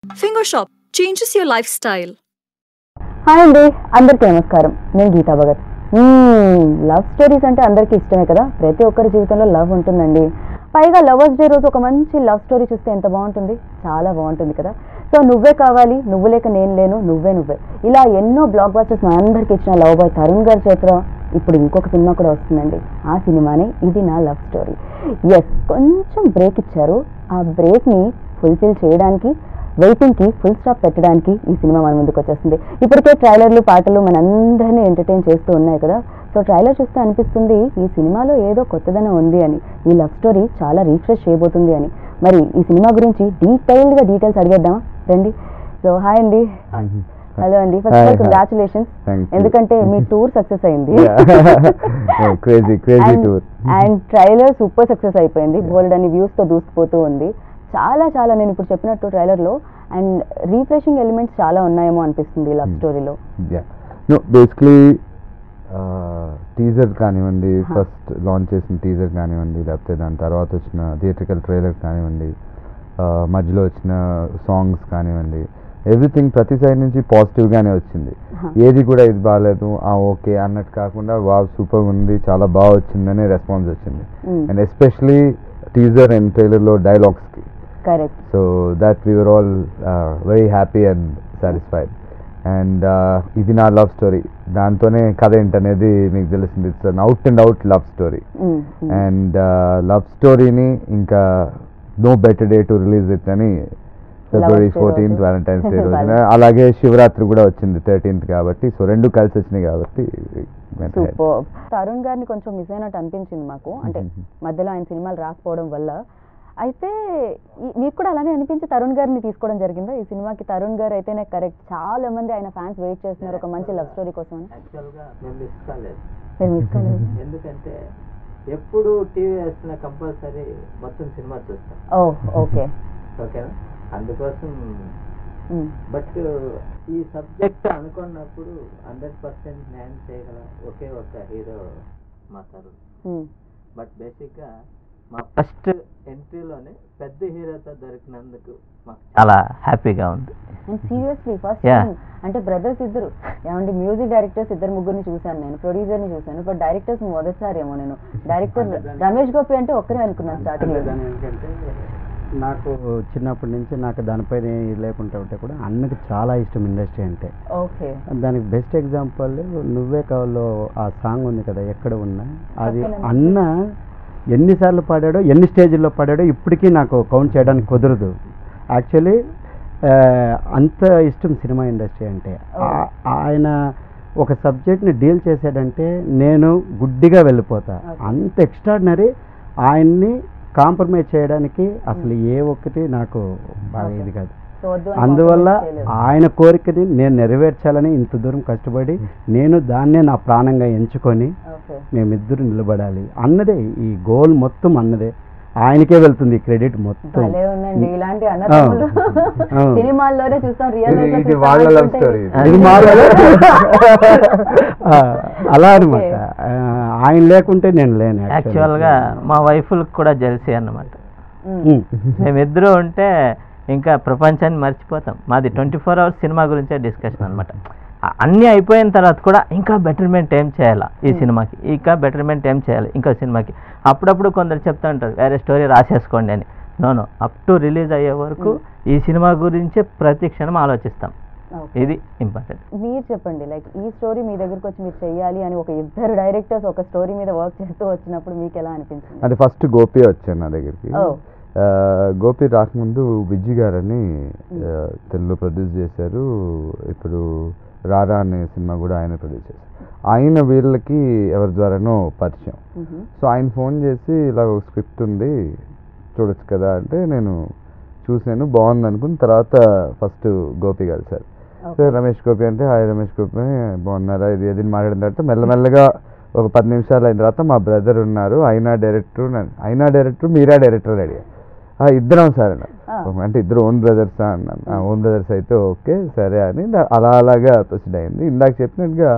Finger Shop changes your lifestyle. Hi అండి అందరికీ నమస్కారం నేను గీతా భగత్ లవ్ స్టోరీస్ అంటే అందరికీ ఇష్టమే కదా ప్రతి ఒక్కరి జీవితంలో లవ్ ఉంటుందండి పైగా లవర్స్ డే రోజు ఒక మంచి లవ్ స్టోరీ చూస్తే ఎంత బాగుంటుంది చాలా బాగుంటుంది కదా సో నువ్వే కావాలి నువ్వు లేక నేను లేను నువ్వే నువ్వే ఇలా ఎన్నో బ్లాక్ బాస్టర్స్ మా అందరికి ఇచ్చిన లవ్ బాయ్ తరుణ్ గారి చేతిలో ఇప్పుడు ఇంకొక సినిమా కూడా వస్తుందండి ఆ సినిమానే ఇది నా లవ్ స్టోరీ ఎస్ కొంచెం బ్రేక్ ఇచ్చారు ఆ బ్రేక్ని ఫుల్ఫిల్ చేయడానికి వెయిటింగ్కి ఫుల్ స్టాప్ పెట్టడానికి ఈ సినిమా మన ముందుకు వచ్చేస్తుంది ఇప్పటికే ట్రైలర్లు పాటలు మనందరినీ ఎంటర్టైన్ చేస్తూ ఉన్నాయి కదా సో ట్రైలర్ చూస్తే అనిపిస్తుంది ఈ సినిమాలో ఏదో కొత్తదనం ఉంది అని ఈ లవ్ స్టోరీ చాలా రీఫ్రెష్ చేయబోతుంది అని మరి ఈ సినిమా గురించి డీటెయిల్డ్గా డీటెయిల్స్ అడిగేద్దాం రండి సో హాయ్ అండి హలో అండి ఫస్ట్ Hi, ఆఫ్ hi. Congratulations Thank you. ఎందుకంటే మీ టూర్ సక్సెస్ అయింది crazy crazy tour and trailer super success అయిపోయింది బోల్డ్ అని వ్యూస్ తో దూసుకుపోతూ ఉంది చాలా చాలా నేను ఇప్పుడు చెప్పినట్టు ట్రైలర్ లో అండ్ రీఫ్రెషింగ్ ఎలిమెంట్స్ చాలా ఉన్నాయేమో అనిపిస్తుంది లవ్ స్టోరీలో యా నో బేసిక్లీ టీజర్ కానివ్వండి ఫస్ట్ లాంచ్ చేసిన టీజర్ కానివ్వండి లేకపోతే దాని తర్వాత వచ్చిన థియేట్రికల్ ట్రైలర్ కానివ్వండి ఆ, మధ్యలో వచ్చిన సాంగ్స్ కానివ్వండి ఎవ్రీథింగ్ ప్రతి సైడ్ నుంచి పాజిటివ్గానే వచ్చింది ఏది కూడా ఇది బాగాలేదు ఆ ఓకే అన్నట్టు కాకుండా వా సూపర్ ఉంది చాలా బాగా వచ్చిందనే రెస్పాన్స్ వచ్చింది అండ్ ఎస్పెషలీ టీజర్ అండ్ ట్రైలర్లో డైలాగ్స్కి correct so that we were all very happy and satisfied and ఇది నా లవ్ స్టోరీ దాంతోనే కథ ఏంటనేది మీకు తెలిసింది it's an out and out love story and love స్టోరీని ఇంకా no better day to release it అని ఫిబ్రవరి Day ఫోర్టీన్త్ రోజు. వ్యాలంటైన్స్ డే రోజున Valentine's. అలాగే శివరాత్రి కూడా వచ్చింది థర్టీన్త్ కాబట్టి సో రెండు కలిసి వచ్చినాయి కాబట్టి went ahead. సూపర్ తరుణ్ గారిని కొంచెం మిస్ అయినట్టు అనిపించింది మాకు అంటే Mhm. మధ్యలో ఆయన సినిమాలు రాకపోవడం వల్ల అయితే ఈ- మీకు కూడా అలానే అనిపించి తరుణ్ గారిని తీసుకోవడం జరిగిందా ఈ సినిమాకి తరుణ్ గారు అయితేనే కరెక్ట్ చాలా మంది ఆయన ఫ్యాన్స్ వెయిట్ చేస్తున్నారు ఒక మంచి లవ్ స్టోరీ కోసం అని యాక్చువల్గా మేము మిస్ కాలేదు మీరు మిస్ కాలేదు ఎందుకంటే ఎప్పుడు టీవీ వేస్తున్న కంపల్సరీ మొత్తం సినిమా చూస్తాం ఓ ఓకే ఓకేనా అందుకోసం బట్ ఈ సబ్జెక్ట్ అనుకున్నప్పుడు హండ్రెడ్ పర్సెంట్ న్యాయం చేయగల ఒకే ఒక హీరో మా తరుణ్ బట్ బేసిక్గా మా ఫస్ట్ ఎంట్రీలోనే పెద్ద హీరోతో దొరికినందుకు మాకు చాలా హ్యాపీగా ఉంది అండ్ సీరియస్లీ ఫస్ట్ Yeah. అంటే బ్రదర్స్ ఇద్దరు ఏమంటే మ్యూజిక్ డైరెక్టర్స్ ఇద్దరు ముగ్గురిని చూశాను నేను ప్రొడ్యూసర్ ని చూశాను బట్ డైరెక్టర్స్ మొదటిసారి ఏమో నేను డైరెక్టర్ రమేష్ గోపి అంటే ఒక్కరే అనుకున్నాను స్టార్టింగ్ లో దాని ఎందుకంటే నాకు చిన్నప్పటి నుంచి నాకు దానిపైన ఇది లేకుండా ఉంటే కూడా అన్నకి చాలా ఇష్టం ఇండస్ట్రీ అంటే ఓకే దానికి బెస్ట్ ఎగ్జాంపుల్ నువ్వే కావాలో ఆ సాంగ్ ఉంది కదా ఎక్కడ ఉన్నా అది పక్కన అన్న ఎన్నిసార్లు పాడాడో ఎన్ని స్టేజ్ల్లో పాడాడో ఇప్పటికీ నాకు కౌంట్ చేయడానికి కుదరదు యాక్చువల్లీ అంత ఇష్టం సినిమా ఇండస్ట్రీ అంటే ఆ- ఆయన ఒక సబ్జెక్ట్ని డీల్ చేశాడంటే నేను గుడ్డిగా వెళ్ళిపోతా అంత ఎక్స్ట్రాడినరీ ఆయన్ని కాంప్రమైజ్ చేయడానికి అసలు ఏ ఒక్కటి నాకు బాగా ఇది కాదు సో వద్దు అని అందువల్ల compromise చేయలేదు. ఆయన కోరికని నేను నెరవేర్చాలని ఇంత దూరం కష్టపడి నేను దాన్నే నా ప్రాణంగా ఎంచుకొని ఓకే మేమిద్దరు నిలబడాలి అన్నదే ఈ గోల్ మొత్తం అన్నదే ఆయనకే వెళ్తుంది క్రెడిట్ మొత్తం భలే ఉందండి ఇలాంటి అన్నదమ్ములు ఆ. సినిమాల్లోనే చూస్తాం రియల్ ఇది- లైఫ్ లో ఇది చూస్తాం వాళ్ళ love అనుకుంటే story. ఇది మారాలి ఆ, అలా అనమాట Okay. ఆయన లేకుంటే నేను లేను యాక్చువల్గా మా వైఫ్లకు కూడా జెల్సీ అన్నమాట ఉమ్. మేమిద్దరూ ఉంటే ఇంకా ప్రపంచాన్ని మర్చిపోతాం మాది ట్వంటీ ఫోర్ అవర్స్ సినిమా గురించే డిస్కషన్ అనమాట అన్నీ అయిపోయిన తర్వాత కూడా ఇంకా బెటర్మెంట్ ఏం చేయాలా ఈ సినిమాకి ఇంకా బెటర్మెంట్ ఏం చేయాలి ఇంకో సినిమాకి అప్పుడప్పుడు కొందరు చెప్తా ఉంటారు వేరే స్టోరీ రాసేసుకోండి అని నోను అప్ టు రిలీజ్ అయ్యే వరకు ఈ సినిమా గురించే ప్రతి క్షణం ఆలోచిస్తాం Okay. ఇది ఇంపార్టెంట్ మీరు చెప్పండి లైక్ ఈ స్టోరీ మీ దగ్గరకు వచ్చి మీరు చెయ్యాలి అని ఒక ఇద్దరు డైరెక్టర్స్ ఒక స్టోరీ మీద వర్క్ చేస్తూ వచ్చినప్పుడు మీకు ఎలా అనిపించింది అంటే ఫస్ట్ గోపి వచ్చాను నా దగ్గరికి Oh. ఆ, గోపి రాకముందు విజ్జి గారని ఆ, తెలుగులో ప్రొడ్యూస్ చేశారు ఇప్పుడు రారా అనే సినిమా కూడా ఆయన ప్రొడ్యూస్ చేశారు ఆయన వీళ్ళకి ఎవరి ద్వారానో పరిచయం మ్మ్. సో ఆయన ఫోన్ చేసి ఇలా ఒక స్క్రిప్ట్ ఉంది చూడొచ్చు కదా అంటే నేను చూశాను బాగుంది అనుకుని తర్వాత ఫస్ట్ గోపి కలిశారు సో రమేష్ గోపి అంటే హాయ్ రమేష్ గోపి బాగున్నారా ఇది ఏది అని మాట్లాడిన తర్వాత మెల్లమెల్లగా ఒక పది నిమిషాలు అయిన తర్వాత మా బ్రదర్ ఉన్నారు అయినా డైరెక్టర్ అయినా డైరెక్టర్ మీరా డైరెక్టర్ అడిగా "ఆ, ఇద్దరం సార్ అన్నారు Ah. అంటే ఇద్దరు ఓన్ బ్రదర్సా అన్నాను ఓన్ బ్రదర్స్ అయితే ఓకే సరే అని దా- అలా అలాగా ప్రొసీడ్ అయింది ఇందాక చెప్పినట్టుగా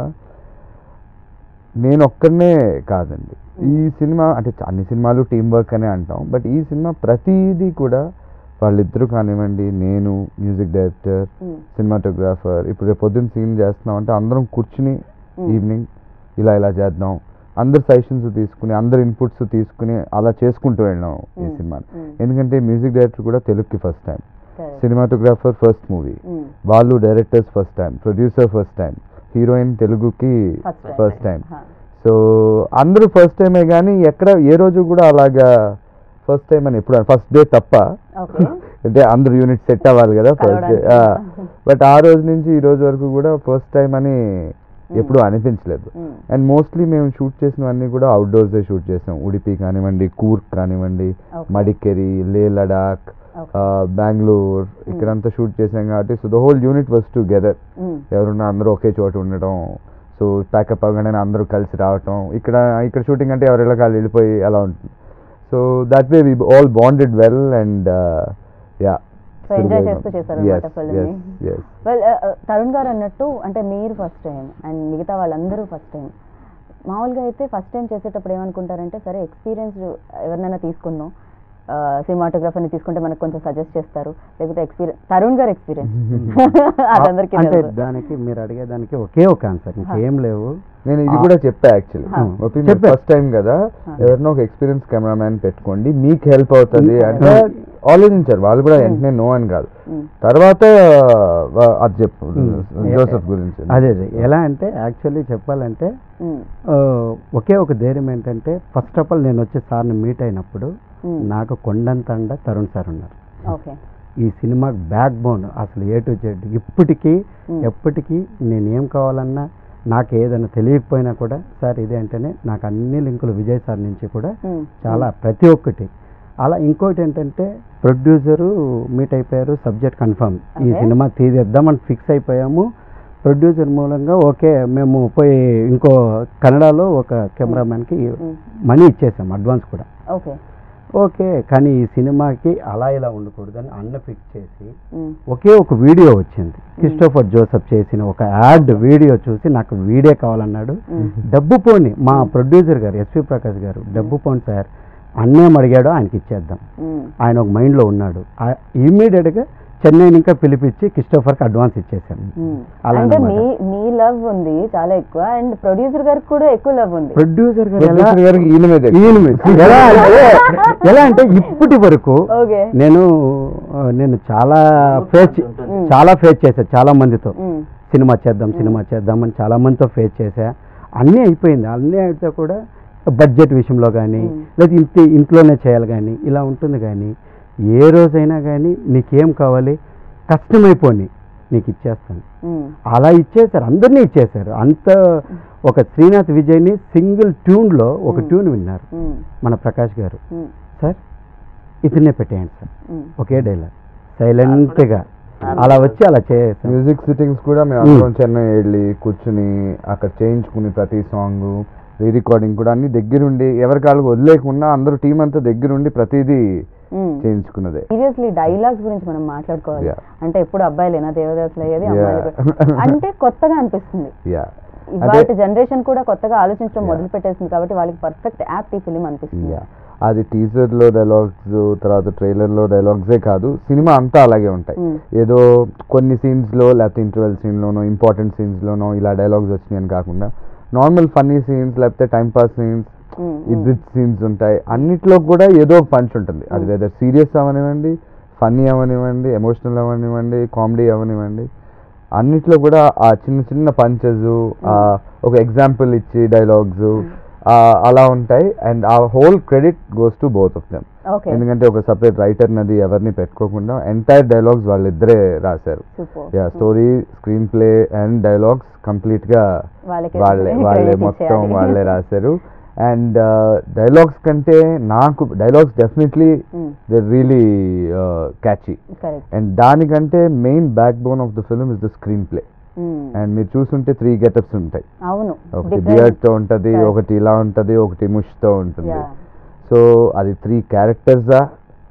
నేను ఒక్కడనే కాదండి ఈ సినిమా అంటే చ- అన్ని సినిమాలు టీం వర్క్ అనే అంటాం బట్ ఈ సినిమా ప్రతిదీ కూడా వాళ్ళిద్దరూ కానివ్వండి నేను మ్యూజిక్ డైరెక్టర్ Mm. సినిమాటోగ్రాఫర్ ఇప్పుడు రేపు పొద్దున్న సీన్ చేస్తున్నాం అంటే అందరం కూర్చుని Mm. ఈవినింగ్ ఇలా ఇలా చేద్దాం అందరు సజెషన్స్ తీసుకుని అందరు ఇన్పుట్స్ తీసుకుని అలా చేసుకుంటూ వెళ్ళాం ఈ Mm. సినిమాని Mm. ఎందుకంటే మ్యూజిక్ డైరెక్టర్ కూడా తెలుగుకి first time Correct. Cinematographer first movie Mm. వాళ్ళు directors first time producer first time heroine తెలుగుకి First time. First time Huh. So అందరూ ఫస్ట్ టైమే కానీ ఎక్కడ ఏ రోజు కూడా అలాగా ఫస్ట్ టైం అని ఎప్పుడు ఫస్ట్ డే తప్ప Okay. అంటే అందరు యూనిట్ సెట్ అవ్వాలి కదా ఫస్ట్ డే కలవడానికి. బట్ ఆ రోజు నుంచి ఈ రోజు వరకు కూడా ఫస్ట్ టైం అని ఎప్పుడూ అనిపించలేదు Mm. అండ్ మోస్ట్లీ మేము షూట్ చేసినవన్నీ కూడా అవుట్డోర్సే షూట్ చేసాం ఉడిపి కానివ్వండి కూర్గ్ కానివ్వండి Okay. మడికేరి లే లడాక్ Okay. బెంగళూరు ఇక్కడంతా షూట్ చేసాం కాబట్టి so the whole unit was together Mm. ఎవరున్నా అందరూ ఒకే చోట ఉండటం సో ప్యాకప్ అవ్వగానే అందరూ కలిసి రావటం ఇక్కడ ఇక్కడ షూటింగ్ అంటే ఎవరి వాళ్ళు వెళ్ళిపోయి అలా ఉంటుంది so that way we all bonded well and yeah So enjoy చేస్తూ చేశారన్నమాట film ని. ఎస్ వెల్ తరుణ్ గారు అన్నట్టు అంటే మీరు ఫస్ట్ టైం అండ్ మిగతా వాళ్ళందరూ ఫస్ట్ టైం మామూలుగా అయితే ఫస్ట్ టైం చేసేటప్పుడు ఏమనుకుంటారంటే సరే ఎక్స్పీరియన్స్ ఎవరినైనా తీసుకుందాం సినిమాటోగ్రఫర్ని తీసుకుంటే మనకు కొంచెం సజెస్ట్ చేస్తారు లేకపోతే ఎక్స్పీరియన్స్ తరుణ్ గారు ఎక్స్పీరియన్స్ అదందరికీ అంటే తెలుసు. దానికి మీరు అడిగేదానికి ఒకే ఒక ఆన్సర్ ఇంకేం లేవు నేను ఇది కూడా చెప్పా యాక్చువల్లీ Huh. చెప్పా. ఫస్ట్ టైం కదా Huh. ఎవరినో ఒక ఎక్స్పీరియన్స్ కెమెరామ్యాన్ పెట్టుకోండి మీకు హెల్ప్ అవుతుంది Hmm. అంటే ఆలోచించారు వాళ్ళు కూడా వెంటనే నో అని కాదు Mm. తర్వాత వా- అది చెప్పు Hmm. జోసెఫ్ గురించి అదే అదే ఎలా అంటే యాక్చువల్లీ చెప్పాలంటే Mm. ఆ, ఒకే ఒక ధైర్యం ఏంటంటే ఫస్ట్ ఆఫ్ ఆల్ నేను వచ్చి సార్ని మీట్ అయినప్పుడు Mm. నాకు కొండంత అండ తరుణ్ సార్ ఉన్నారు ఓకే ఈ సినిమాకి బ్యాక్ బోన్ అసలు ఏ టు జెడ్ ఇప్పటికీ Mm. ఎప్పటికీ నేను ఏం కావాలన్నా నాకు ఏదైనా తెలియకపోయినా కూడా సార్ ఇదే అంటేనే నాకు అన్ని లింకులు విజయ్ సార్ నుంచి కూడా Mm. చాలా ప్రతి ఒక్కటి అలా ఇంకోటి ఏంటంటే ప్రొడ్యూసరు మీట్ అయిపోయారు సబ్జెక్ట్ కన్ఫర్మ్ ఈ Okay. సినిమా తీసేద్దామని ఫిక్స్ అయిపోయాము ప్రొడ్యూసర్ మూలంగా ఓకే మేము పోయి ఇంకో కన్నడలో ఒక కెమెరామ్యాన్కి Mm. మనీ ఇచ్చేసాం అడ్వాన్స్ కూడా ఓకే ఓకే కానీ ఈ సినిమాకి అలా ఇలా ఉండకూడదని అన్న ఫిక్స్ చేసి Mm. ఒకే ఒక వీడియో వచ్చింది క్రిస్టోఫర్ జోసెఫ్ చేసిన ఒక యాడ్ వీడియో చూసి నాకు వీడియో కావాలన్నాడు Mm. డబ్బు పోని మా ప్రొడ్యూసర్ గారు ఎస్వి ప్రకాష్ గారు డబ్బు పోని సార్ అన్నేం అడిగాడో ఆయనకి ఇచ్చేద్దాం Mm. ఆయన ఒక మైండ్లో ఉన్నాడు ఇమ్మీడియట్గా చెన్నైని ఇంకా పిలిపించి క్రిస్టోఫర్కి అడ్వాన్స్ ఇచ్చేసాను Mm. అలా అంటే అన్నమాట. మీ మీ లవ్ ఉంది చాలా ఎక్కువ అండ్ ప్రొడ్యూసర్ గారికి కూడా ఎక్కువ లవ్ ఉంది ప్రొడ్యూసర్ గారు ఎలా ప్రొడ్యూసర్ గారికి ఈయన మీద ఎక్కువ. ఈయన మీద. ఎలా అంటే ఎలా అంటే ఇప్పటి వరకు ఓకే నేను ఆ, నేను చాలా ఫేస్ Mm. చాలా ఫేస్ చేశా చాలా మందితో Mm. సినిమా చేద్దాం సినిమా చేద్దామని చాలా మందితో ఫేస్ చేశా అన్నీ అయిపోయింది అన్నీ అయితే కూడా బడ్జెట్ విషయంలో కానీ Mm. లేదా ఇంటి ఇంట్లోనే చేయాలి కానీ ఇలా ఉంటుంది కానీ ఏ రోజైనా కానీ నీకేం కావాలి కష్టమైపోని నీకు ఇచ్చేస్తాను Mm. అలా ఇచ్చేశారు అందరినీ ఇచ్చేశారు అంత ఒక శ్రీనాథ్ విజయ్ని సింగిల్ ట్యూన్లో ఒక Mm. ట్యూన్ విన్నారు Mm. మన ప్రకాష్ గారు Mm. సార్ ఇతనే పెట్టేయండి సార్ Mm. ఒకే డైలాగ్ సైలెంట్గా అలా వచ్చి అలా చేసాం మ్యూజిక్ సిట్టింగ్స్ కూడా మేము Hmm. అందరం చెన్నై వెళ్ళి కూర్చుని అక్కడ చేయించుకుని ప్రతి సాంగ్ రీ రికార్డింగ్ కూడా అన్ని దగ్గరుండి ఎవరి కాళ్ళకు వదిలేకుండా అందరూ టీం అంతా దగ్గరుండి ప్రతిదీ Mm. చేయించుకున్నదే సీరియస్లీ డైలాగ్స్ గురించి మనం మాట్లాడుకోవాలి Yeah. అంటే ఎప్పుడు అబ్బాయిలేనా దేవదాసులు అయ్యేది Yeah. అమ్మాయిలు కూడా. అంటే కొత్తగా అనిపిస్తుంది యా ఇవాళ జనరేషన్ కూడా కొత్తగా ఆలోచించడం Yeah. మొదలు పెట్టేసింది కాబట్టి వాళ్ళకి పర్ఫెక్ట్ యాప్ ఈ ఫిలిం అనిపిస్తుంది యా అది టీజర్లో డైలాగ్స్ తర్వాత ట్రైలర్లో డైలాగ్సే కాదు సినిమా అంతా అలాగే ఉంటాయి Mm. ఏదో కొన్ని సీన్స్లో లేకపోతే ఇంటర్వెల్ సీన్లోనో ఇంపార్టెంట్ సీన్స్లోనో ఇలా డైలాగ్స్ వచ్చినాయి అని కాకుండా నార్మల్ ఫన్నీ సీన్స్ లేకపోతే టైం పాస్ సీన్స్ Mm, ఈ mm. బ్రిడ్జ్ సీన్స్ ఉంటాయి అన్నిట్లో కూడా ఏదో ఒక పంచ్ ఉంటుంది అది Mm. వెదర్ సీరియస్ అవనివ్వండి ఫన్నీ అవనివ్వండి ఎమోషనల్ అవనివ్వండి కామెడీ అవనివ్వండి అన్నిట్లో కూడా ఆ చిన్న చిన్న పంచెస్ ఒక ఎగ్జాంపుల్ ఇచ్చి డైలాగ్స్ అలా ఉంటాయి అండ్ ఆ whole credit goes to both of them okay ఎందుకంటే ఒక సపరేట్ రైటర్ నది ఎవరిని పెట్టుకోకుండా ఎంటైర్ డైలాగ్స్ వాళ్ళిద్దరే రాశారు super yeah story screen play and dialogues complete గా వాళ్ళకే వాళ్ళే credit వాళ్ళే ఇచ్చేయాలి. మొత్తం వాళ్ళే రాశారు అండ్ డైలాగ్స్ కంటే నాకు dialogues definitely they really catchy correct and దానికంటే main backbone of the film is the screen play and మీరు చూసుంటే త్రీ గెటప్స్ ఉంటాయి అవును ఒకటి Different. బియర్డ్ తో ఉంటది Correct. ఒకటి ఇలా ఉంటది ఒకటి ముష్ తో ఉంటుంది Yeah. సో అది త్రీ క్యారెక్టర్సా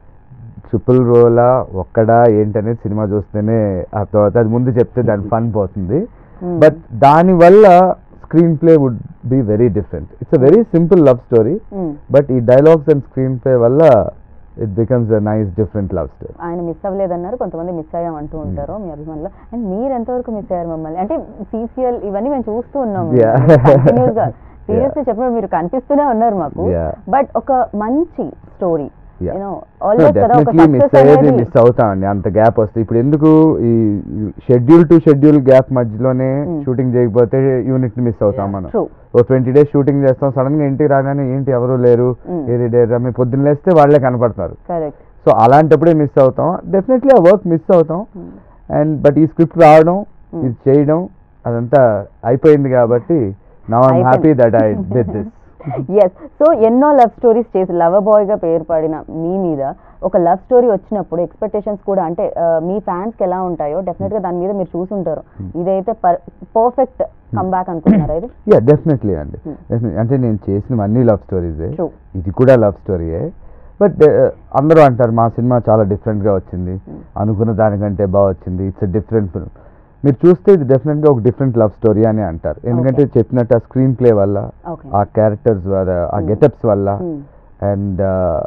ట్రిపుల్ రోలా ఒక్కడా ఏంటనేది సినిమా చూస్తేనే అర్థమవుతుంది అది ముందు చెప్తే దాని ఫన్ పోతుంది Mm. బట్ దాని వల్ల screen play would be very different it's a very simple love story Mm. But ఈ డైలాగ్స్ అండ్ స్క్రీన్ ప్లే వల్ల it becomes a nice different love story ఆయన మిస్ అవ్వలేదన్నారు కొంతమంది మిస్ అయ్యాం అంటూ ఉంటారు మీ అభిమానులు అండ్ మీరు ఎంతవరకు మిస్ అయ్యారు మమ్మల్ని అంటే సీసీఎల్ ఇవన్నీ మేము చూస్తూ ఉన్నాం Yeah. కంటిన్యూస్ గా సీరియస్లీ చెప్పినప్పుడు మీరు కనిపిస్తూనే ఉన్నారు మాకు Yeah. బట్ ఒక మంచి స్టోరీ Yeah. యూనో ఆల్వేస్ కదా ఒక డెఫినెట్లీ మిస్ సక్సెస్ అయ్యేది అనేది మిస్ అవుతామండి అంత గ్యాప్ వస్తే ఇప్పుడు ఎందుకు ఈ షెడ్యూల్ టు షెడ్యూల్ గ్యాప్ మధ్యలోనే Mm. షూటింగ్ చేయకపోతే యూనిట్ ని మిస్ అవుతాం మనం ట్రూ ఓ ట్వంటీ డేస్ షూటింగ్ చేస్తాం సడన్ గా ఇంటికి రాగానే ఏంటి ఎవరు లేరు Mm. ఏది డేరా మీ పొద్దున్న లేస్తే వాళ్ళే కనపడతారు కరెక్ట్ సో అలాంటప్పుడే మిస్ అవుతాం డెఫినెట్లీ ఆ వర్క్ మిస్ అవుతాం అండ్ బట్ ఈ స్క్రిప్ట్ రావడం Mm. ఇది చేయడం అదంతా అయిపోయింది కాబట్టి నవ్ ఐమ్ హ్యాపీ అయిపోయింది. That I did this yes so ఎన్నో లవ్ స్టోరీస్ చేసి లవ్ బాయ్ గా పేరు పడిన మీ మీద ఒక లవ్ స్టోరీ వచ్చినప్పుడు ఎక్స్పెక్టేషన్స్ కూడా అంటే ఆ, మీ ఫ్యాన్స్ కి ఎలా ఉంటాయో డెఫినెట్ గా దాని మీద మీరు చూసుంటారు ఇదైతే పర్ఫెక్ట్ కమ్బ్యాక్ అనుకుంటున్నారా ఇది యా డెఫినెట్లీ అండి Hmm. Definitely. అంటే నేను చేసిన అన్ని లవ్ స్టోరీసే True. ఇది కూడా లవ్ స్టోరీయే బట్ అందరూ అంటారు మా సినిమా చాలా డిఫరెంట్గా వచ్చింది అనుకున్న దానికంటే బాగా వచ్చింది ఇట్స్ డిఫరెంట్ ఫిల్మ్ మీరు చూస్తే ఇది డెఫినెట్గా ఒక డిఫరెంట్ లవ్ స్టోరీ అని అంటారు ఎందుకంటే చెప్పినట్టు ఆ స్క్రీన్ ప్లే వల్ల ఓకే ఆ క్యారెక్టర్స్ వల్ల ఆ Hmm. గెటప్స్ వల్ల అండ్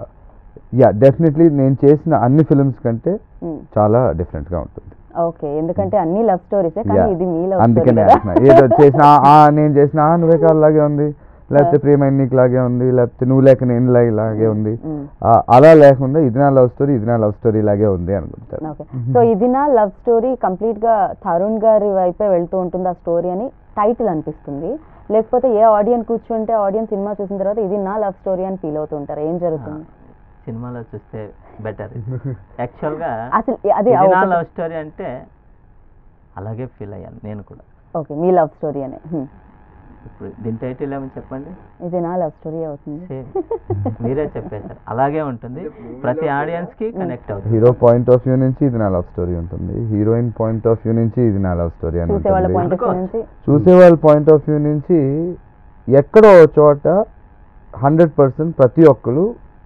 యా డెఫినెట్లీ నేను చేసిన అన్ని ఫిల్మ్స్ కంటే చాలా డిఫరెంట్గా ఉంటుంది ఓకే ఎందుకంటే అన్ని లవ్ స్టోరీసే కానీ Yeah. ఇది మీ లవ్ స్టోరీ అందుకనే కదా అంటున్నా. ఏదో చేసిన ఆ, ఆ, నేను చేసిన ఆ నువ్వే కాదు లాగే ఉంది లేకపోతే ప్రేమ నీకు లాగే ఉంది లేకపోతే నువ్వు లేక నేను లాగే లాగే ఉంది Mm. ఆ, అలా లేకుండా ఇది నా లవ్ స్టోరీ ఇది నా లవ్ స్టోరీ లాగే ఉంది అనుకుంటారు ఓకే సో ఇది నా లవ్ స్టోరీ కంప్లీట్ గా తరుణ్ గారి వైపే వెళ్తూ ఉంటుంది ఆ స్టోరీ అని టైటిల్ అనిపిస్తుంది లేకపోతే ఏ ఆడియన్స్ కూర్చుంటే ఆడియన్స్ సినిమా చూసిన తర్వాత ఇది నా లవ్ స్టోరీ అని ఫీల్ అవుతూ ఉంటారు ఏం జరుగుతుంది సినిమాలో చూస్తే బెటర్ యాక్చువల్గా అసలు అది ఇది నా ఒకటి- లవ్ స్టోరీ అంటే అలాగే ఫీల్ అయ్యాను నేను కూడా ఓకే మీ లవ్ స్టోరీ అనే హ్మ్. ఇప్పుడు దీని టైటిల్ ఏమని చెప్పండి ఇది నా లవ్ స్టోరీ అవుతుంది సేమ్ మీరే చెప్పేశారు అలాగే ఉంటుంది ప్రతి ఆడియన్స్ కి కనెక్ట్ అవుతుంది హీరో పాయింట్ ఆఫ్ వ్యూ నుంచి ఇది నా లవ్ స్టోరీ ఉంటుంది హీరోయిన్ పాయింట్ ఆఫ్ వ్యూ నుంచి ఇది నా లవ్ స్టోరీ అని చూసే వాళ్ళ ఉంటుంది పాయింట్ ఆఫ్ వ్యూ నుంచి చూసే వాళ్ళ పాయింట్ ఆఫ్ వ్యూ నుంచి ఎక్కడో ఒక చోట హండ్రెడ్ పర్సెంట్ ప్రతి ఒక్కరు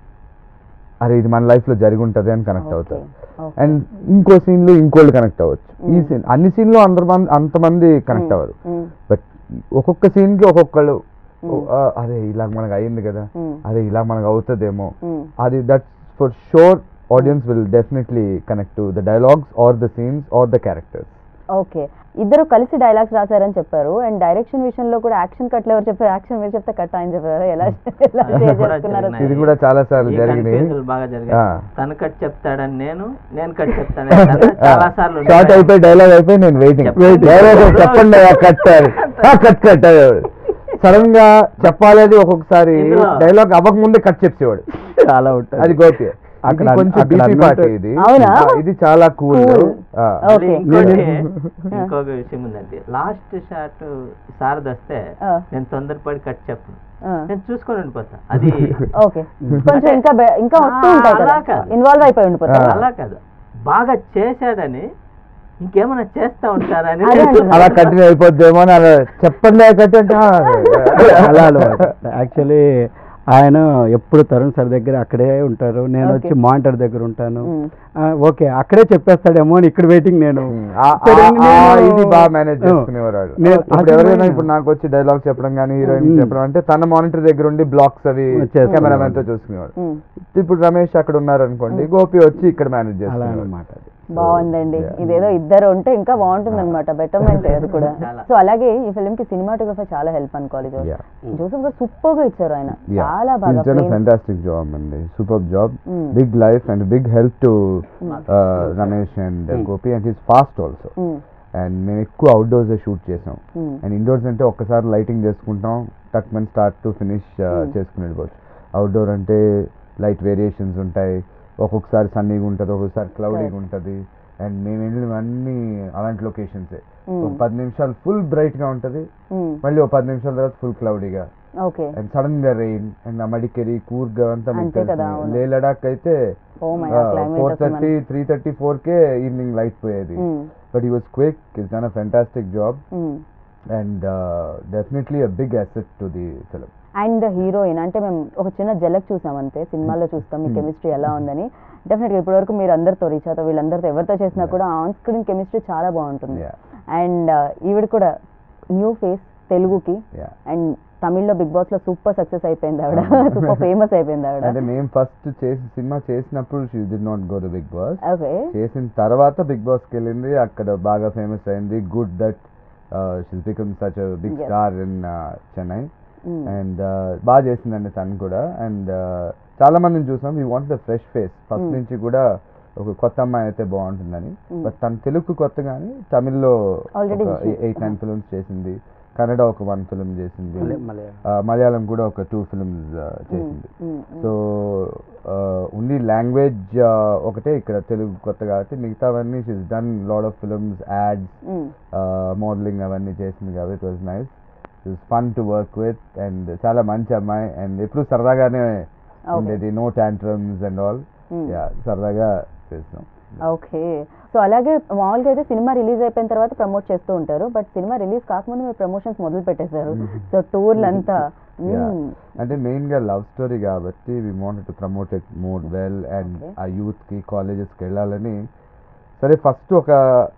అరే ఇది మన లైఫ్లో జరిగి ఉంటుంది అని కనెక్ట్ ఓకే అవుతారు ఓకే అండ్ ఇంకో సీన్లో ఇంకోళ్ళు కనెక్ట్ అవ్వచ్చు ఈ సీన్ అన్ని సీన్లో అందరు మంది అంతమంది కనెక్ట్ అవ్వరు మ్మ్. బట్ ఒక్కొక్క సీన్కి ఒక్కొక్కళ్ళు Mm. "ఓ, ఆ, అరే ఇలా మనకు అయ్యింది కదా మ్మ్. అరే ఇలా మనకు అవుతుందేమో మ్మ్. అది that's for sure audience will definitely connect to the dialogues or the scenes or the characters okay ఇద్దరు కలిసి డైలాగ్స్ రాశారని చెప్పారు అండ్ డైరెక్షన్ విషయంలో కూడా యాక్షన్ కట్లు ఎవరు చెప్పారు యాక్షన్ మీరు చెప్తే కట్ ఆయన చెప్పారు ఎలా ఎలా అది షేర్ కూడా చేసుకున్నారు జరిగినాయి. ఇది కూడా చాలా సార్లు ఈ జరిగినాయి confusion బాగా జరిగాయి ఆ. తను కట్ చెప్తాడని నేను నేను కట్ చెప్తానని తను చాలా సార్లు షార్ట్ అయిపోయి డైలాగ్ అయిపోయి నేను వెయిటింగ్ చెప్పండి. చెప్పండి కట్ కట్ కట్ సడన్ గా చెప్పాలి అది ఒక్కొక్కసారి ఇందులో- డైలాగ్ అవ్వక ముందే కట్ చెప్పేవాడు చాలా ఉంటుంది అది గోపి అక్కడ ఇది కొంచెం అక్కడ బీపీ అన్నంత- పార్టీ ఇది అవునా? ఆ, ఇది చాలా కూల్ Cool. మళ్ళీ ఓకే ఇంకోటి ఇంకొక విషయం ఉందండి లాస్ట్ షాట్ సారది వస్తే ఆ. నేను తొందరపడి కట్ చెప్పను ఆ. నేను చూసుకొని ఉండిపోతా అది ఓకే కొంచెం ఇంకా బె- ఇంకా వస్తూ ఆ, ఉంటాయి అలా కదా కాదు. ఇన్వాల్వ్ అయిపోయి ఉండిపోతారు అలా కాదు బాగా చేశాడని ఇంకేమైనా చేస్తా ఉంటారని అదే నేను అంటున్నా. అలా కంటిన్యూ అయిపోద్దేమో అని అలా చెప్పండి కట్ అంటే ఆ, అలా అలవాటు యాక్చువల్లీ ఆయన ఎప్పుడు తరుణ్ సార్ దగ్గర అక్కడే ఉంటారు నేను వచ్చి Okay. మానిటర్ దగ్గర ఉంటాను మ్మ్. ఓకే అక్కడే చెప్పేస్తాడేమో అని ఇక్కడ వెయిటింగ్ నేను ఆ, సరే, ఆ, ఆ, నేను- ఇది బాగా మేనేజ్ ఆ. చేసుకునేవారు వాడు. నేను ఇప్పుడు ఎవరైనా అర్థమైనా. ఇప్పుడు నాకు వచ్చి డైలాగ్ చెప్పడం కానీ హీరోయిన్ మ్మ్. చెప్పడం అంటే తన మానిటర్ దగ్గర ఉండి బ్లాక్స్ అవి చేస్తున్నాడు. కెమెరామెన్ తో చూసుకునేవాడు మ్మ్. ఇప్పుడు రమేష్ అక్కడ ఉన్నారు అనుకోండి గోపి వచ్చి ఇక్కడ మేనేజ్ అలా చేస్తున్నాడు అనమాట అది బాగుందండి yeah. ఇదేదో ఇద్దరు ఉంటే ఇంకా బాగుంటుంది అనమాట బెటర్మెంట్ అది కూడా చాలా. సో అలాగే ఈ ఫిల్మ్ కి సినిమాటోగ్రఫర్ చాలా హెల్ప్ అనుకోవాలి జోసెఫ్ Yeah. జోసెఫ్ గారు సూపర్ గా ఇచ్చారు ఆయన చాలా బాగా frames. ఫెంటాస్టిక్ జాబ్ అండి super job Mm. Big life and big help to Ramesh and Mm. Gopi and his fast also మ్మ్. అండ్ మేము ఎక్కువ అవుట్డోర్స్ షూట్ చేసాం మ్మ్. అండ్ ఇండోర్స్ అంటే ఒక్కసారి లైటింగ్ చేసుకుంటాం టక్ మన స్టార్ట్ టు ఫినిష్ Hmm. చేసుకుని వెళ్ళిపోవచ్చు అవుట్డోర్ అంటే లైట్ వేరియేషన్స్ ఉంటాయి ఒక్కొక్కసారి సన్నీగా ఉంటుంది ఒక్కొక్కసారి క్లౌడీగా Correct. ఉంటుంది అండ్ మేము వెళ్ళినవన్నీ అలాంటి లొకేషన్సే Hmm. ఒక పది నిమిషాలు ఫుల్ బ్రైట్గా ఉంటుంది మ్మ్. మళ్ళీ ఒక పది నిమిషాల తర్వాత ఫుల్ క్లౌడీగా ఓకే అండ్ సడన్ గా రెయిన్ అండ్ ఆ మడికేరి కూర్గ్ అంతా మీకు అంతే కదా, తెలిసిందే. అవును. లే లడాక్ అయితే oh my god climate four అసలు థర్టీ మన- త్రీ థర్టీ ఫోర్ కే ఈవినింగ్ లైట్ పోయేది మ్మ్. బట్ ఈ was quick is done a fantastic job మ్మ్. And definitely a big asset to the film and the heroine అంటే మేము ఒక చిన్న జలక్ చూసాం అంతే సినిమాలో చూస్తాం మీ Hmm. కెమిస్ట్రీ ఎలా ఉందని డెఫినెట్గా ఇప్పటివరకు మీరు అందరితో రీచాతో వీళ్ళందరితో ఎవరితో చేసినా Yeah. కూడా ఆన్ స్క్రీన్ కెమిస్ట్రీ చాలా బాగుంటుంది Yeah. అండ్ ఈవిడ కూడా న్యూ ఫేస్ తెలుగుకి Yeah. అండ్ తమిళ్లో బిగ్ బాస్ లో సూపర్ సక్సెస్ అయిపోయింది ఆవిడ సూపర్ ఫేమస్ అయిపోయింది ఆవిడ అంటే మేము ఫస్ట్ చేసి సినిమా చేసినప్పుడు she did not go to Bigg Boss okay చేసిన తర్వాత బిగ్ బాస్కి వెళ్ళింది అక్కడ బాగా ఫేమస్ అయింది good that she's become such big Yes. Star in Chennai and బాగా చేసిందండి తను కూడా అండ్ చాలా మందిని చూసాం we want the fresh face first Mm. నుంచి కూడా ఒక కొత్త అమ్మాయి అయితే బాగుంటుందని Mm. బట్ తను తెలుగు కొత్త కానీ తమిళ్లో Already ఒక చేసింది. ఎయిట్ నైన్ ఫిల్మ్స్ చేసింది కన్నడ ఒక వన్ ఫిల్మ్ చేసింది మలయ- మలయాళం. Uh, మలయాళం కూడా ఒక టూ ఫిల్మ్స్ చేసింది సో ఓన్లీ లాంగ్వేజ్ ఒకటే ఇక్కడ తెలుగు కొత్త కాబట్టి మిగతావన్నీ she's done lot of films ads modelling అవన్నీ చేసింది కాబట్టి it was nice it's fun to work with and చాలా మంచి అమ్మాయి అండ్ ఎప్పుడు సరదాగానే ఉండేది no tantrums and all yeah సరదాగా చేస్తాం ఓకే సో అలాగే మామూలుగా అయితే సినిమా రిలీజ్ అయిపోయిన తర్వాత ప్రమోట్ చేస్తూ ఉంటారు బట్ సినిమా రిలీజ్ కాకముందు మీరు ప్రమోషన్స్ మొదలు పెట్టేశారు సో టూర్లు అంతా Yeah. మ్మ్. అంటే మెయిన్ గా లవ్ స్టోరీ కాబట్టి we want to promote it more well and Okay. ఆ యూత్ కి కాలేజెస్ కి వెళ్ళాలని సరే ఫస్ట్ ఒక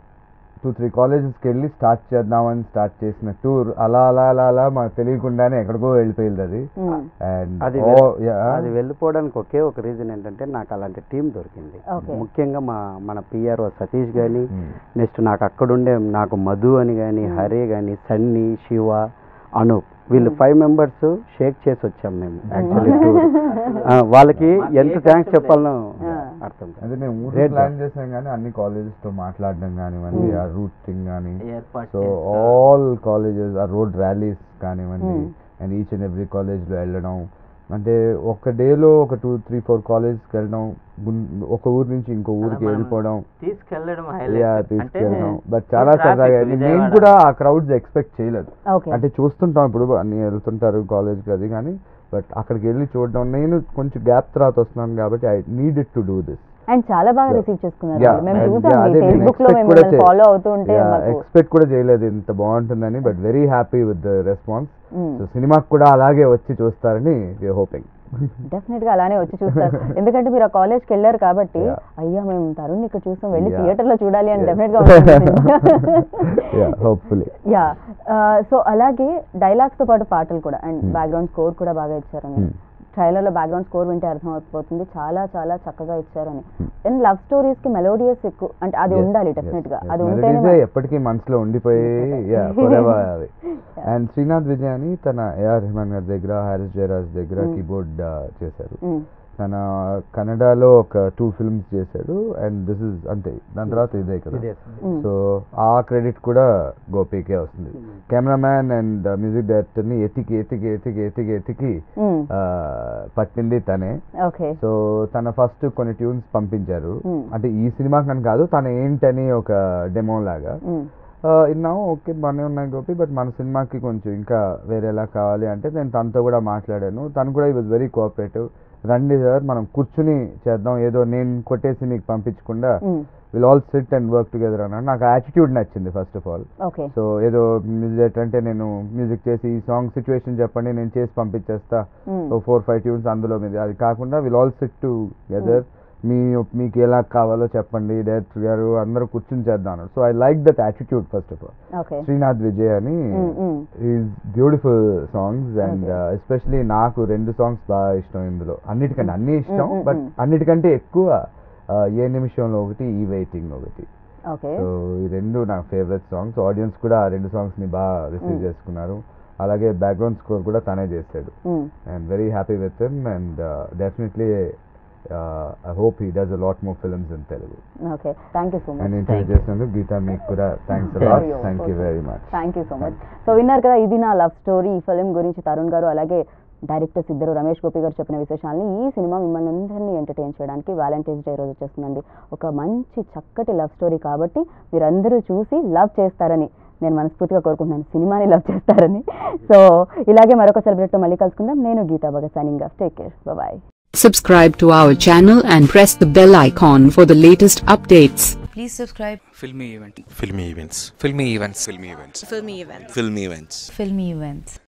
టూ త్రీ కాలేజెస్కి వెళ్ళి స్టార్ట్ చేద్దామని స్టార్ట్ చేసిన టూర్ అలా అలా అలా అలా మాకు తెలియకుండానే ఎక్కడికో వెళ్ళిపోయింది అది మ్మ్. అండ్ అది ఓ వెల్- yeah. అది వెళ్ళిపోవడానికి ఒకే ఒక రీజన్ ఏంటంటే నాకు అలాంటి టీం దొరికింది Okay. ముఖ్యంగా మా మన పిఆర్ఓ సతీష్ కానీ Hmm. నెక్స్ట్ నాకు అక్కడుండే నాకు మధు అని కానీ హరే కానీ సన్నీ శివ అనూప్ వీళ్ళు ఫైవ్ మెంబర్స్ షేక్ చేసి వచ్చాం మేము యాక్చువల్లీ వాళ్ళకి ఎంత థ్యాంక్స్ చెప్పాలనో అర్థం కాదు అదే మేము ఊరు Great ప్లాన్ చేసాం కానీ అన్ని కాలేజెస్ తో మాట్లాడడం కానివ్వండి ఆ రూట్ థింగ్ కానీ ఏర్పాటు సో చేసుకోవడం. ఆల్ కాలేజెస్ ఆ రోడ్ ర్యాలీస్ కానివ్వండి Hmm. And each and every కాలేజ్లో వెళ్ళడం అంటే ఒక డేలో ఒక టూ త్రీ ఫోర్ కాలేజ్కి వెళ్ళడం గున్- ఒక ఊరు నుంచి ఇంకో ఊరికి మనం వెళ్ళిపోవడం తీసుకెళ్ళడం యా highlight. అంటే తీసుకెళ్ళడం బట్ చాలా ఈ traffic సరదాగా అయింది. మేము విజయవాడ. కూడా ఆ క్రౌడ్స్ ఎక్స్పెక్ట్ చేయలేదు ఓకే అంటే చూస్తుంటాం ఇప్పుడు అన్ని వెళ్తుంటారు కాలేజ్కి అది కానీ బట్ అక్కడికి వెళ్ళి చూడడం నేను కొంచెం గ్యాప్ తర్వాత వస్తున్నాను కాబట్టి I needed to do this and చాలా బాగా So, రిసీవ్ చేసుకున్నారు Yeah, వాళ్ళు. మేము and చూసాం yeah, అదే నేను ఫేస్బుక్ లో expect మేము కూడా మిమ్మల్ని చే- ఫాలో అవుతూ ఉంటే మాకు ఎక్స్పెక్ట్ కూడా చేయలేదు ఇంత బాగుంటుందని but very happy with the response Mm. So సినిమాకి కూడా అలాగే వచ్చి చూస్తారని హోపింగ్ డెఫినెట్ గా అలానే వచ్చి చూస్తారు ఎందుకంటే మీరు ఆ కాలేజ్ కి వెళ్ళారు కాబట్టి Yeah. అయ్యా మేము తరుణ్ ఇక్కడ చూసాం వెళ్ళి Yeah. థియేటర్ లో చూడాలి అని Yes. డెఫినెట్ గా ఉంటుంది యా హోప్ఫుల్లీ యా సో అలాగే డైలాగ్స్ తో పాటు పాటలు కూడా అండ్ Hmm. బ్యాక్గ్రౌండ్ స్కోర్ కూడా బాగా ఇచ్చారని Hmm. ట్రైలర్ లో బ్యాక్గ్రౌండ్ స్కోర్ వింటే అర్థమైపోతుంది చాలా చాలా చక్కగా ఇచ్చారని Hmm. అండ్ లవ్ స్టోరీస్ కి మెలోడియస్ ఎక్కువ అంటే అది ఉండాలి డెఫినెట్ గా అది ఉంటేనే మెలడీసే మన- ఎప్పటికీ మనసులో ఉండిపోయి యా forever అవి అండ్ శ్రీనాథ్ విజయ్ అని తన ఏఆర్ రెహమాన్ గారి దగ్గర హారిస్ జయరాజ్ దగ్గర Mm. కీబోర్డ్ చేశారు Hmm. తన కన్నడలో ఒక టూ ఫిల్మ్స్ చేశాడు అండ్ దిస్ ఇస్ అంతే దాని తర్వాత ఇదే కదా ఇదే Hmm. సో ఆ క్రెడిట్ కూడా గోపీకే వస్తుంది కెమెరామ్యాన్ అండ్ మ్యూజిక్ డైరెక్టర్ని ఎతికి ఎతికి ఎతికి ఎతికి ఎతికి Hmm. ఆ, పట్టింది తనే ఓకే సో తన ఫస్ట్ కొన్ని ట్యూన్స్ పంపించారు Hmm. అంటే ఈ సినిమా కని కాదు తను ఏంటని ఒక డెమో లాగా Hmm. ఆ, విన్నాము ఓకే బాగానే ఉన్నాయి గోపి బట్ మన సినిమాకి కొంచెం ఇంకా వేరేలా కావాలి అంటే నేను తనతో కూడా మాట్లాడాను తను కూడా ఈ వాజ్ వెరీ కోఆపరేటివ్ రండి సార్ మనం కూర్చుని చేద్దాం ఏదో నేను కొట్టేసి మీకు పంపించకుండా Hmm. Will all sit and work together అన్నాడు నాకు యాటిట్యూడ్ నచ్చింది first of all okay so ఏదో మ్యూజిక్ అంటే నేను మ్యూజిక్ చేసి ఈ సాంగ్ సిచ్యువేషన్ చెప్పండి నేను చేసి పంపించేస్తా Hmm. ఓ ఫోర్ ఫైవ్ ట్యూన్స్ అందులో మీద అది కాకుండా విల్ ఆల్ సిట్ టుగెదర్ మీ మీకు ఎలా కావాలో చెప్పండి డైరెక్టర్ గారు అందరూ కూర్చుని చేద్దాం అన్నాడు so I like that attitude first of all okay Srinath Vijay అని Hmm, hmm. Is beautiful songs and Okay. Especially నాకు రెండు సాంగ్స్ బాగా ఇష్టం ఇందులో అన్నిటికంటే అన్ని ఇష్టం Mm, mm, బట్ mm. అన్నిటికంటే ఎక్కువ ఆ, ఏ నిమిషంలో ఒకటి ఈ వెయిటింగ్ ఒకటి ఓకే సో ఈ రెండు నా ఫేవరెట్ సాంగ్స్ ఆడియన్స్ కూడా ఆ రెండు సాంగ్స్ ని బాగా రిసీవ్ Mm. చేసుకున్నారు అలాగే బ్యాక్గ్రౌండ్ స్కోర్ కూడా తనే చేశాడు Hmm. And very happy with him and definitely I hope he does a lot more films in Telugu okay thank you so and much interview చేసినందుకు గీత మీకు కూడా థ్యాంక్స్ Thank లాట్ you. Thank you very much thank you so much so విన్నారు కదా ఇది నా love story ఈ film గురించి తరుణ్ గారు అలాగే డైరెక్టర్స్ ఇద్దరు రమేష్ గోపి గారు చెప్పిన విశేషాలని ఈ సినిమా మిమ్మల్ని అందరినీ ఎంటర్టైన్ చేయడానికి వ్యాలంటైన్స్ డే రోజు వచ్చేస్తుందండి ఒక మంచి చక్కటి లవ్ స్టోరీ కాబట్టి మీరందరూ చూసి లవ్ చేస్తారని నేను మనస్ఫూర్తిగా కోరుకుంటున్నాను సినిమాని లవ్ చేస్తారని సో ఇలాగే మరొక సెలబ్రేట్తో మళ్ళీ కలుసుకుందాం నేను Geetha Bhagat signing off take care bye Subscribe to our channel and press the bell icon for the latest updates. Please subscribe filmy event filmy events filmy events filmy events Filmy Events. filmy events Filmy Events.